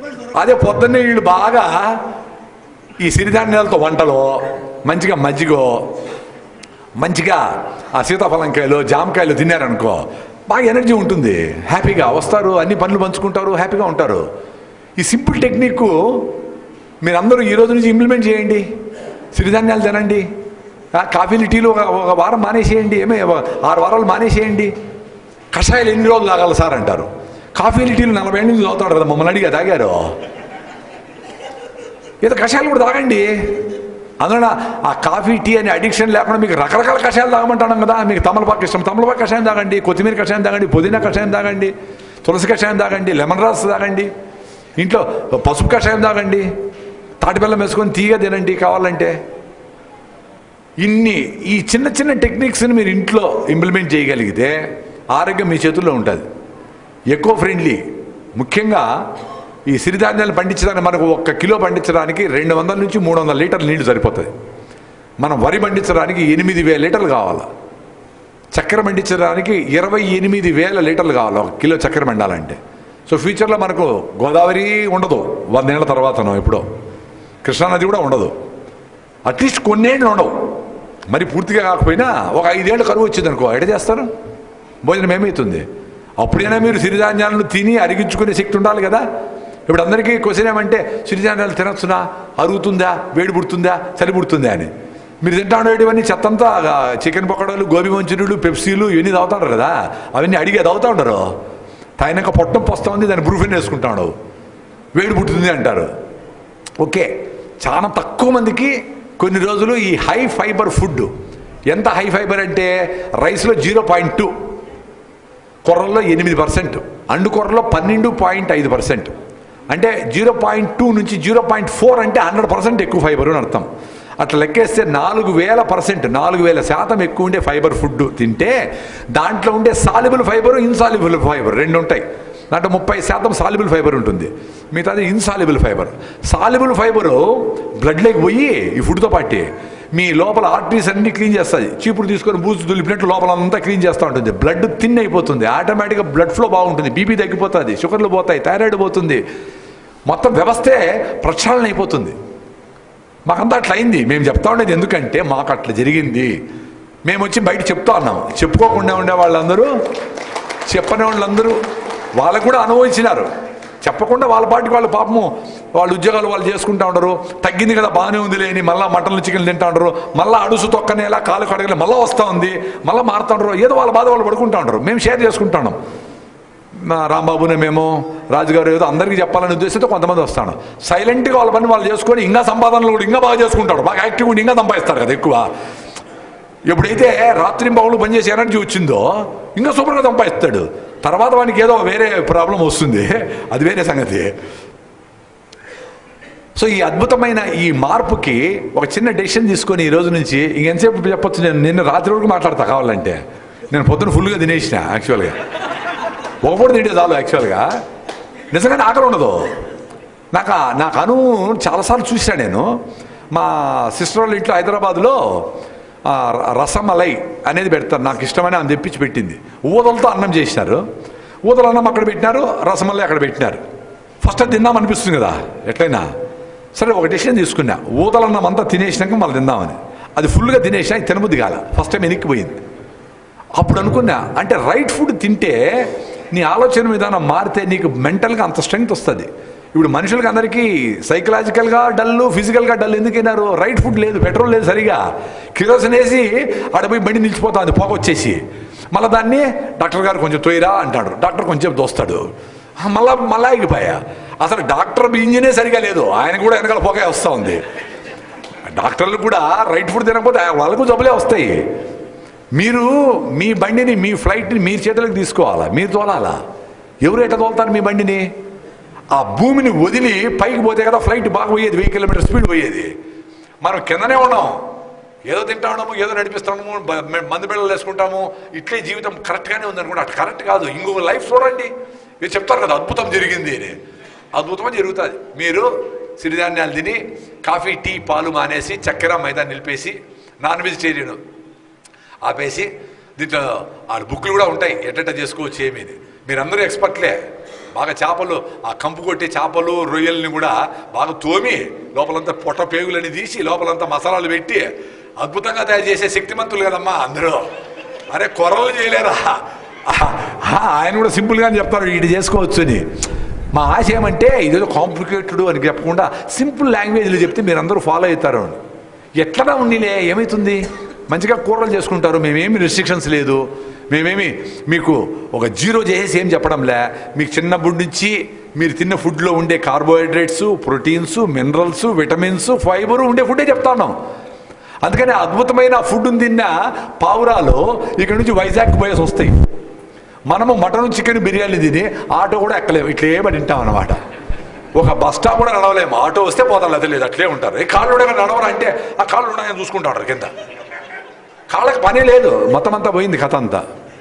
అదే పొద్దున్నే వీళ్ళు బాగా ఈ సిరిధాన్యాలతో వంటలో మంచిగా మజ్జిగో మంచిగా ఆ సీతాఫలంకాయలు జామకాయలు తిన్నారనుకో బాగా ఎనర్జీ ఉంటుంది హ్యాపీగా వస్తారు అన్ని పనులు పంచుకుంటారు హ్యాపీగా ఉంటారు ఈ సింపుల్ టెక్నిక్ మీరందరూ ఈ రోజు నుంచి ఇంప్లిమెంట్ చేయండి సిరిధాన్యాలు తినండి ఆ, కాఫీలు టీలు ఒక ఒక వారం మానేసేయండి ఏమే ఒక ఆరు వారాలు మానేసేయండి కషాయాలు ఎన్ని రోజులు తాగాలి సార్ అంటారు కాఫీలు టీలు నలభై ఏళ్ళ నుంచి తాగుతాడు కదా మమ్మల్ని అడిగా తాగారు ఏదో కషాయాలు కూడా తాగండి అందువల్ల ఆ కాఫీ టీ అనే అడిక్షన్ లేకుండా మీకు రకరకాల కషాయాలు తాగమంటాం కదా మీకు తమలపాకు ఇష్టం తమలపాకు కషాయం తాగండి కొత్తిమీర కషాయం తాగండి పుదీనా కషాయం తాగండి తులసి కషాయం తాగండి లెమన్ రాస్ తాగండి ఇంట్లో పసుపు కషాయం తాగండి తాటి బెల్లం వేసుకొని తీగ తినండి కావాలంటే ఇన్ని ఈ చిన్న చిన్న టెక్నిక్స్ని మీరు ఇంట్లో ఇంప్లిమెంట్ చేయగలిగితే ఆరోగ్యం మీ చేతుల్లో ఉంటుంది ఎకో ఫ్రెండ్లీ ముఖ్యంగా ఈ సిరిధాన్యాలు పండించడానికి మనకు ఒక్క కిలో పండించడానికి రెండు వందల నుంచి మూడు వందల లీటర్ల నీళ్లు సరిపోతుంది మనం వరి పండించడానికి ఎనిమిది వేల లీటర్లు కావాలి చక్కెర పండించడానికి ఇరవై ఎనిమిది వేల లీటర్లు కావాలి ఒక కిలో చక్కెర పండాలంటే సో ఫ్యూచర్లో మనకు గోదావరి ఉండదు వందేళ్ల తర్వాతనో ఎప్పుడో కృష్ణానది కూడా ఉండదు అట్లీస్ట్ కొన్నేళ్ళు ఉండవు మరి పూర్తిగా కాకపోయినా ఒక ఐదేళ్ళు కరువు వచ్చింది అనుకో ఎడ చేస్తారు భోజనం ఏమవుతుంది అప్పుడైనా మీరు సిరిధాన్యాలను తిని అరిగించుకునే శక్తి ఉండాలి కదా ఇప్పుడు అందరికీ క్వశ్చన్ ఏమంటే సిరిధాన్యాలు తినొచ్చునా అరుగుతుందా వేడి పుడుతుందా చలి పుడుతుందా అని మీరు తింటా ఉండేవి ఇవన్నీ చెత్తంతా ఆ, చికెన్ పకోడాలు గోబీ మంచూరియలు పెప్సీలు ఇవన్నీ తాగుతాడు కదా అవన్నీ అడిగి తాగుతా ఉంటారు తాగినాక పొట్టం పొస్తా ఉంది దాన్ని బ్రూఫిన్ వేసుకుంటాడు వేడి పుట్టుతుంది అంటారు ఓకే చాలా తక్కువ మందికి కొన్ని రోజులు ఈ హై ఫైబర్ ఫుడ్ ఎంత హై ఫైబర్ అంటే రైస్లో జీరో పాయింట్ టూ కొర్రల్లో ఎనిమిది పర్సెంట్ అండు కొర్రలో పన్నెండు పాయింట్ ఐదు పర్సెంట్ అంటే జీరో పాయింట్ టూ నుంచి జీరో పాయింట్ ఫోర్ అంటే హండ్రెడ్ పర్సెంట్ ఎక్కువ ఫైబర్ అని అర్థం అట్లా లెక్కేస్తే నాలుగు వేల పర్సెంట్ నాలుగు వేల శాతం ఎక్కువ ఉండే ఫైబర్ ఫుడ్ తింటే దాంట్లో ఉండే సాల్యుబుల్ ఫైబర్ ఇన్సాల్యుబుల్ ఫైబర్ రెండు ఉంటాయి దాంట్లో ముప్పై శాతం సాల్యుబుల్ ఫైబర్ ఉంటుంది మిగతాది ఇన్సాల్యుబుల్ ఫైబర్ సాల్యుబుల్ ఫైబరు బ్లడ్లోకి పోయి ఈ ఫుడ్తో పాటి మీ లోపల ఆర్టరీస్ అన్ని క్లీన్ చేస్తుంది చీపురు తీసుకొని బూజు దులిపినట్టు లోపల అంతా క్లీన్ చేస్తూ ఉంటుంది బ్లడ్ థిన్ అయిపోతుంది ఆటోమేటిక్గా బ్లడ్ ఫ్లో బాగుంటుంది బీపీ తగ్గిపోతుంది షుగర్లు పోతాయి థైరాయిడ్ పోతుంది మొత్తం వ్యవస్థే ప్రక్షాళన అయిపోతుంది మాకంతా అట్లా అయింది మేము చెప్తా ఉండేది ఎందుకంటే మాకు అట్లా జరిగింది మేము వచ్చి బయట చెప్తా ఉన్నాం చెప్పుకోకుండా ఉండే వాళ్ళందరూ చెప్పని వాళ్ళందరూ వాళ్ళకు కూడా అనుభవించినారు చెప్పకుండా వాళ్ళ పాటికి వాళ్ళ పాపము వాళ్ళ ఉద్యోగాలు వాళ్ళు చేసుకుంటా ఉండరు తగ్గింది కదా బాగానే ఉంది లేని మళ్ళీ మటన్లు చికెన్లు తింటా ఉండరు మళ్ళీ అడుసు తొక్కనేలా కాలు కడగలే మళ్ళీ వస్తూ ఉంది మళ్ళీ మారుతా ఉండరు ఏదో వాళ్ళ బాధ వాళ్ళు పడుకుంటా ఉండరు మేము షేర్ చేసుకుంటాం మా రాంబాబుని మేము రాజుగారు ఏదో అందరికీ చెప్పాలనే ఉద్దేశంతో కొంతమంది వస్తాడు సైలెంట్గా వాళ్ళ పని వాళ్ళు చేసుకొని ఇంకా సంపాదనలు కూడా ఇంకా బాగా చేసుకుంటాడు బాగా యాక్టివ్గా ఉండి ఇంకా సంపాదిస్తాడు కదా ఎక్కువ ఎప్పుడైతే రాత్రి బావులు పనిచేసే ఎనర్జీ వచ్చిందో ఇంకా సూపర్గా సంపాదిస్తాడు తర్వాత వానికి ఏదో వేరే ప్రాబ్లం వస్తుంది అది వేరే సంగతి సో ఈ అద్భుతమైన ఈ మార్పుకి ఒక చిన్న డెసిషన్ తీసుకొని ఈ రోజు నుంచి ఇంకెంతసేపు చెప్పొచ్చు నేను నిన్న రాత్రి వరకు మాట్లాడతా కావాలంటే నేను పొద్దున ఫుల్గా తినేసిన యాక్చువల్గా ఒక పూట తింటే చాలు యాక్చువల్గా నిజంగానే ఆకలి ఉండదు నాకు ఆ- నాకు అను చాలాసార్లు చూసా నేను మా సిస్టర్ వాళ్ళ ఇంట్లో హైదరాబాద్లో ఆ, ర- రసమలై అనేది పెడతారు నాకు ఇష్టమని ఆమె తెప్పించి పెట్టింది ఊదలతో అన్నం చేసినారు ఊదల అన్నం అక్కడ పెట్టినారు రసమలై అక్కడ పెట్టినారు ఫస్ట్ అది తిందాం అనిపిస్తుంది కదా ఎట్లయినా సరే ఒక డెసిషన్ తీసుకున్నా ఊదల అన్నం అంతా తినేసినాక మళ్ళీ తిందామని అది ఫుల్గా తినేసినా ఇది తినబుద్ధి కాల ఫస్ట్ టైం వెనక్కిపోయింది అప్పుడు అనుకున్నా అంటే రైట్ ఫుడ్ తింటే నీ ఆలోచన విధానం మారితే నీకు మెంటల్గా అంత స్ట్రెంగ్త్ వస్తుంది ఇప్పుడు మనుషులకి అందరికీ సైకలాజికల్గా డల్ ఫిజికల్గా డల్ ఎందుకైనారు రైట్ ఫుడ్ లేదు పెట్రోల్ లేదు సరిగా కిరోసిన్ వేసి ఆడపోయి బండి నిలిచిపోతుంది పొగ వచ్చేసి మళ్ళీ దాన్ని డాక్టర్ గారు కొంచెం తోయిరా అంటాడు డాక్టర్ కొంచెం దోస్తాడు మళ్ళా మళ్ళా ఆగిపోయా అసలు డాక్టర్ ఇంజనే సరిగా లేదు ఆయన కూడా వెనకాల పొగ వస్తూ ఉంది డాక్టర్లు కూడా రైట్ ఫుడ్ తినకపోతే వాళ్ళకు జబ్బులే వస్తాయి మీరు మీ బండిని మీ ఫ్లైట్ని మీ చేతులకు తీసుకోవాలా మీరు తోలాలా ఎవరు ఎట్ట తోలుతారు మీ బండిని ఆ భూమిని వదిలి పైకి పోతే కదా ఫ్లైట్ బాగా పోయేది వెయ్యి కిలోమీటర్ స్పీడ్ పోయేది మనం కిందనే ఉన్నాం ఏదో తింటా ఉన్నాము ఏదో నడిపిస్తాము బ- మ- మందు బిళ్ళలు వేసుకుంటాము ఇట్లే జీవితం కరెక్ట్గానే ఉంది అనుకుంటే అటు కరెక్ట్ కాదు ఇంకొక లైఫ్ చూడండి మీరు చెప్తారు కదా అద్భుతం జరిగింది అని అద్భుతం జరుగుతుంది మీరు సిరిధాన్యాలు తిని కాఫీ టీ పాలు మానేసి చక్కెర మైదా నిలిపేసి నాన్ వెజిటేరియన్ ఆపేసి దీంట్లో ఆ బుక్లు కూడా ఉంటాయి ఎట్ట చేసుకోవచ్చు ఏమీది మీరందరూ ఎక్స్పర్ట్లే బాగా చేపలు ఆ కంపు కొట్టే చేపలు రొయ్యల్ని కూడా బాగా తోమి లోపలంతా పొట్ట పేగులని తీసి లోపలంతా మసాలాలు పెట్టి అద్భుతంగా తయారు చేసే శక్తిమంతులు కదమ్మా అందరూ అరే కొరలు చేయలేరా ఆ, ఆయన కూడా సింపుల్గానే చెప్తారు ఇది చేసుకోవచ్చు అని మా ఆశ ఏమంటే ఇదేదో కాంప్లికేటెడ్ అని చెప్పకుండా సింపుల్ లాంగ్వేజ్లో చెప్తే మీరందరూ ఫాలో అవుతారు అని ఎట్లనా ఉండిలే ఏమవుతుంది మంచిగా కూరలు చేసుకుంటారు మేమేమి రిస్ట్రిక్షన్స్ లేదు మేమేమి మీకు ఒక జీరో చేసేసి ఏం చెప్పడంలే మీకు చిన్నప్పటి నుంచి మీరు తిన్న ఫుడ్లో ఉండే carbohydrates proteins minerals vitamins fibre ఉండే ఫుడ్డే చెప్తా ఉన్నాం అందుకని అద్భుతమైన ఫుడ్ తిన్న పావురాలు ఇక్కడ నుంచి వైజాగ్ పోయేసి వస్తాయి మనము మటన్ చికెన్ బిర్యానీ తిని ఆటో కూడా ఎక్కలేము ఇట్లే పడి తింటాం అనమాట ఒక బస్ స్టాప్ కూడా నడవలేము ఆటో వస్తే పోతాం లేదా లేదు అట్లే ఉంటారు ఏ కాళ్ళు కూడా నడవరా అంటే ఆ కాళ్ళు ఉన్నాయని చూసుకుంటాడు కింద కాళ్ళకి పని లేదు మొత్తం అంతా పోయింది కథ అంతా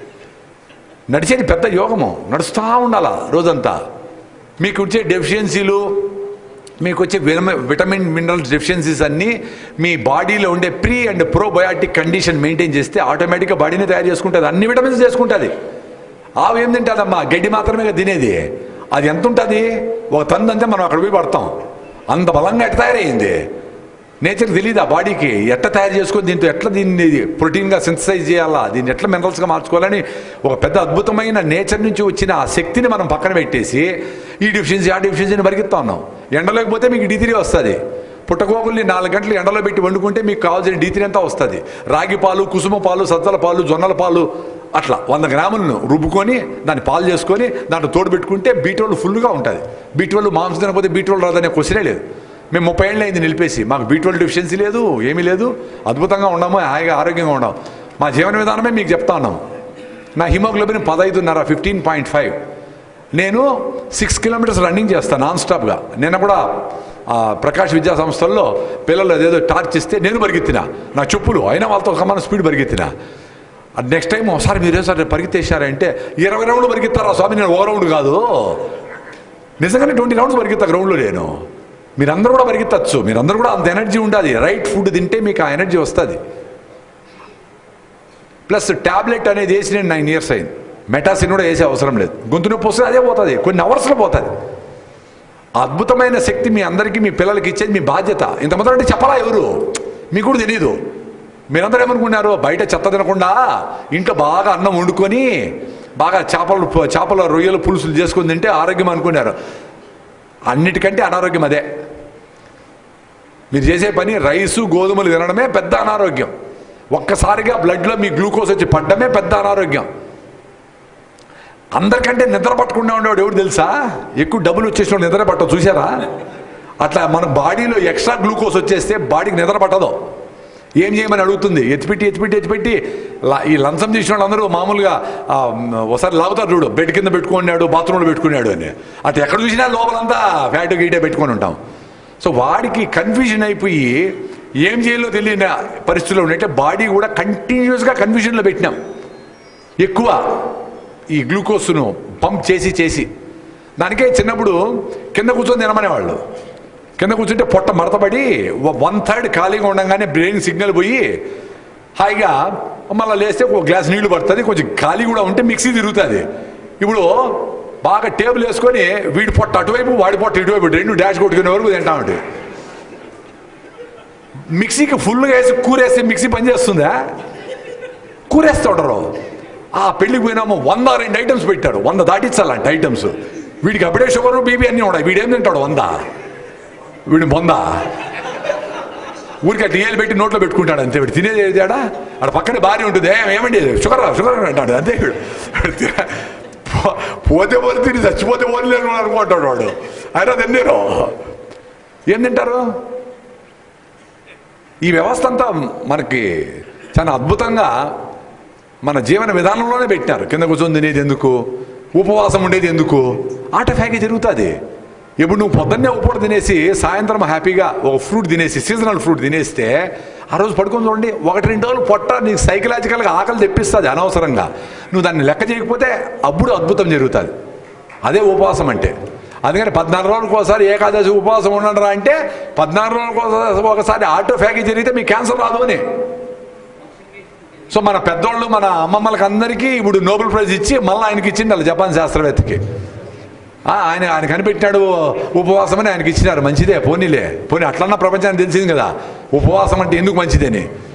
నడిచేది పెద్ద యోగము నడుస్తూ ఉండాలా రోజంతా మీకు వచ్చే డెఫిషియన్సీలు మీకు వచ్చే విటమి- విటమిన్ మినరల్స్ డెఫిషియన్సీస్ అన్నీ మీ బాడీలో ఉండే pre and probiotic condition maintain చేస్తే ఆటోమేటిక్గా బాడీని తయారు చేసుకుంటుంది అన్ని విటమిన్స్ చేసుకుంటుంది ఆవు ఏం తింటుందమ్మా గడ్డి మాత్రమే కదా తినేది అది ఎంత ఉంటుంది ఒక టన్ అంతే మనం అక్కడ పోయి పడతాం అంత బలంగా ఎట్ట తయారైంది నేచర్ తెలియదు ఆ బాడీకి ఎట్లా తయారు చేసుకొని దీంతో ఎట్లా దీన్ని ప్రోటీన్గా సింథసైజ్ చేయాలా దీన్ని ఎట్లా మినరల్స్గా మార్చుకోవాలని ఒక పెద్ద అద్భుతమైన నేచర్ నుంచి వచ్చిన ఆ శక్తిని మనం పక్కన పెట్టేసి ఈ డిఫిషియన్సీ ఆ డిఫిషియన్సీని పరిగెత్తా ఉన్నాం ఎండలోకి పోతే మీకు డితిరి వస్తుంది పుట్టకోకుల్ని నాలుగు గంటలు ఎండలో పెట్టి వండుకుంటే మీకు కావాల్సిన డీతిరి అంతా వస్తుంది రాగి పాలు కుసుమ పాలు సజ్జల పాలు జొన్నల పాలు అట్లా వంద గ్రాములను రుబ్బుకొని దాన్ని పాలు చేసుకొని దాంట్లో తోడు పెట్టుకుంటే బీటోళ్ళు ఫుల్గా ఉంటుంది బీటోళ్ళు మాంసం తినకపోతే బీటోళ్ళు రాదనే క్వశ్చనే లేదు మేము ముప్పై ఏళ్ళు అయింది నిలిపేసి మాకు బీటోల్ డెఫిషియన్సీ లేదు ఏమీ లేదు అద్భుతంగా ఉన్నాము హాయిగా ఆరోగ్యంగా ఉన్నాం మా జీవన విధానమే మీకు చెప్తా ఉన్నాం నా హిమోగ్లోబిన్ పదహైదున్నర ఫిఫ్టీన్ పాయింట్ ఫైవ్ నేను సిక్స్ కిలోమీటర్స్ రన్నింగ్ చేస్తాను నాన్ స్టాప్గా నిన్న కూడా ఆ, ప్రకాష్ విద్యా సంస్థల్లో పిల్లలు అదేదో టార్చ్ ఇస్తే నేను పరిగెత్తిన నా చెప్పులు అయినా వాళ్ళతో సమాన స్పీడ్ పరిగెత్తిన నెక్స్ట్ టైం ఒకసారి మీరు సార్ పరిగెత్తేసారంటే ఇరవై రౌండ్లు పరిగెత్తారా స్వామి నేను ఓ రౌండ్ కాదు నిజంగానే ట్వంటీ రౌండ్స్ పరిగెత్తా గ్రౌండ్లో నేను మీరందరూ కూడా పరిగెత్తచ్చు మీరందరూ కూడా అంత ఎనర్జీ ఉండాలి రైట్ ఫుడ్ తింటే మీకు ఆ ఎనర్జీ వస్తుంది ప్లస్ ట్యాబ్లెట్ అనేది వేసి నేను నైన్ ఇయర్స్ అయింది మెటాసిన్ కూడా వేసే అవసరం లేదు గొంతు నొప్పి వస్తే అదే పోతుంది కొన్ని అవర్స్లో పోతుంది అద్భుతమైన శక్తి మీ అందరికీ మీ పిల్లలకి ఇచ్చేది మీ బాధ్యత ఇంత మొదలు అంటే చెప్పరా ఎవరు మీకు కూడా తెలియదు మీరందరూ ఏమనుకున్నారు బయట చెత్త తినకుండా ఇంట్లో బాగా అన్నం వండుకొని బాగా చేపలు చేపల రొయ్యలు పులుసులు చేసుకొని తింటే ఆరోగ్యం అనుకున్నారు అన్నిటికంటే అనారోగ్యం అదే మీరు చేసే పని రైసు గోధుమలు తినడమే పెద్ద అనారోగ్యం ఒక్కసారిగా బ్లడ్లో మీ గ్లూకోజ్ వచ్చి పడ్డమే పెద్ద అనారోగ్యం అందరికంటే నిద్ర పట్టకుండా ఉండేవాడు ఎవడు తెలుసా ఎక్కువ డబ్బులు వచ్చేసిన వాడు నిద్ర పట్టదు చూసారా అట్లా మన బాడీలో ఎక్స్ట్రా గ్లూకోజ్ వచ్చేస్తే బాడీకి నిద్ర పట్టదు ఏం చేయమని అడుగుతుంది ఎత్తిపెట్టి ఎత్తిపెట్టి ఎత్తిపెట్టి లా- ఈ లంచం తీసిన వాళ్ళందరూ మామూలుగా ఆ, ఒకసారి లాగుతారు చూడు బెడ్ కింద పెట్టుకున్నాడు బాత్రూంలో పెట్టుకున్నాడు అని అటు ఎక్కడ చూసినా లోపలంతా ఫ్యాట్ గీటే పెట్టుకొని ఉంటాం సో వాడికి కన్ఫ్యూజన్ అయిపోయి ఏం చేయాలో తెలియని పరిస్థితిలో ఉండే బాడీ కూడా కంటిన్యూస్గా కన్ఫ్యూజన్లో పెట్టినాం ఎక్కువ ఈ గ్లూకోజ్ను పంప్ చేసి చేసి దానికే చిన్నప్పుడు కింద కూర్చొని తినమనేవాళ్ళు కింద కూర్చుంటే పొట్ట మడతపడి వన్ థర్డ్ ఖాళీగా ఉండగానే బ్రెయిన్ సిగ్నల్ పోయి హాయిగా మళ్ళీ లేస్తే ఒక గ్లాస్ నీళ్లు పడుతుంది కొంచెం ఖాళీ కూడా ఉంటే మిక్సీ తిరుగుతుంది ఇప్పుడు బాగా టేబుల్ వేసుకొని వీడి పొట్ట అటువైపు వాడి పొట్ట ఇటువైపు రెండు డాష్ కొట్టుకునే వరకు తింటా ఉంటాయి మిక్సీకి ఫుల్గా వేసి కూరేస్తే మిక్సీ పనిచేస్తుందా కూరేస్తూ ఉండరు ఆ పెళ్లికి పోయినామో వంద రెండు ఐటమ్స్ పెట్టాడు వంద దాటించాలంట ఐటమ్స్ వీడికి అప్పుడే షుగర్ బీపీ అన్నీ ఉన్నాయి వీడేం తింటాడు వంద వీడు వంద ఊరికి టీఏలు పెట్టి నోట్లో పెట్టుకుంటాడు అంతే వీడు తినేది ఏదాడా అక్కడ పక్కనే భార్య ఉంటుంది "ఏ, ఏమండి షుగర్ షుగర్ అంటాడు అంతే వీడు పో- పోతే పోతే తిని చచ్చిపోతే పోలేరు అనుకుంటాడు వాడు అయినా తిన్నారు ఏం తింటారు ఈ వ్యవస్థ అంతా మనకి చాలా అద్భుతంగా మన జీవన విధానంలోనే పెట్టినారు కింద కూర్చొని తినేది ఎందుకు ఉపవాసం ఉండేది ఎందుకు ఆటోఫాగే జరుగుతుంది ఇప్పుడు నువ్వు పొద్దున్నే ఉప్పుడు తినేసి సాయంత్రం హ్యాపీగా ఒక ఫ్రూట్ తినేసి సీజనల్ ఫ్రూట్ తినేస్తే ఆ రోజు పడుకొని చూడండి ఒకటి రెండు రోజులు పొట్ట నీకు సైకలాజికల్గా ఆకలి తెప్పిస్తుంది అనవసరంగా నువ్వు దాన్ని లెక్క చేయకపోతే అప్పుడు అద్భుతం జరుగుతుంది అదే ఉపవాసం అంటే అందుకని పద్నాలుగు రోజులకు ఒకసారి ఏకాదశి ఉపవాసం ఉండరా అంటే పద్నాలుగు రోజులకు ఒకసారి- ఒకసారి ఆటోఫాగి జరిగితే మీకు క్యాన్సర్ రాదు అని సో మన పెద్దోళ్ళు మన అమ్మమ్మలకి అందరికీ ఇప్పుడు నోబెల్ ప్రైజ్ ఇచ్చి మళ్ళీ ఆయనకి ఇచ్చింది వాళ్ళ జపాన్ శాస్త్రవేత్తకి ఆ, ఆయన ఆయన కనిపెట్టినాడు ఉపవాసం అని ఆయనకి ఇచ్చినారు మంచిదే పోనీలే పోనీ అట్లన్నా ప్రపంచానికి తెలిసింది కదా ఉపవాసం అంటే ఎందుకు మంచిదని